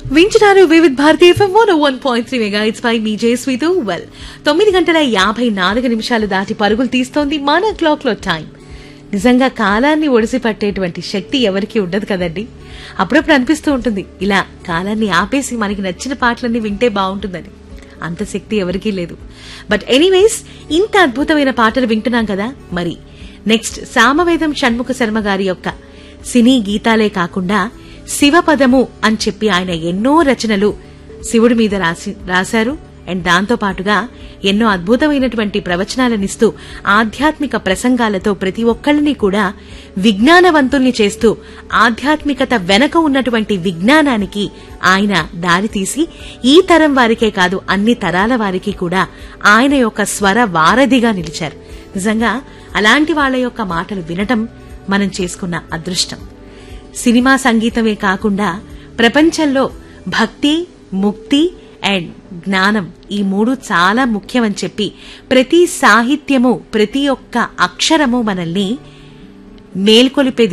వింటున్నారు Vividh Bharati FM one one point three megahertz పై మీ జయస్వీతో వెల్ తొమ్మిది గంటల యాభై నాలుగు నిమిషాలు దాటి పరుగులు తీస్తోంది మన క్లాక్ లో టైం నిజంగా కాలాన్ని ఒడిసి పట్టేటువంటి శక్తి ఎవరికీ ఉండదు కదండి అప్పుడప్పుడు అనిపిస్తూ ఉంటుంది ఇలా కాలాన్ని ఆపేసి మనకి నచ్చిన పాటలన్నీ వింటే బాగుంటుందని అంత శక్తి ఎవరికీ లేదు బట్ ఎనీవేస్ ఇంత అద్భుతమైన పాటలు వింటున్నాం కదా మరి నెక్స్ట్ సామవేదం షణ్ముఖ శర్మ గారి యొక్క సినీ గీతాలే కాకుండా శివపదము అని చెప్పి ఆయన ఎన్నో రచనలు శివుడి మీద రాసి రాశారు అండ్ దాంతో పాటుగా ఎన్నో అద్భుతమైనటువంటి ప్రవచనాలనిస్తూ ఆధ్యాత్మిక ప్రసంగాలతో ప్రతి ఒక్కళ్ళని కూడా విజ్ఞానవంతుల్ని చేస్తూ ఆధ్యాత్మికత వెనక ఉన్నటువంటి విజ్ఞానానికి ఆయన దారి తీసి ఈ తరం వారికే కాదు అన్ని తరాల వారికి కూడా ఆయన యొక్క స్వర వారధిగా నిలిచారు నిజంగా అలాంటి వాళ్ళ యొక్క మాటలు వినటం మనం చేసుకున్న అదృష్టం సినిమా సంగీతమే కాకుండా ప్రపంచంలో భక్తి ముక్తి అండ్ జ్ఞానం ఈ మూడు చాలా ముఖ్యమని చెప్పి ప్రతి సాహిత్యము ప్రతి ఒక్క అక్షరము మనల్ని మేల్కొలిపే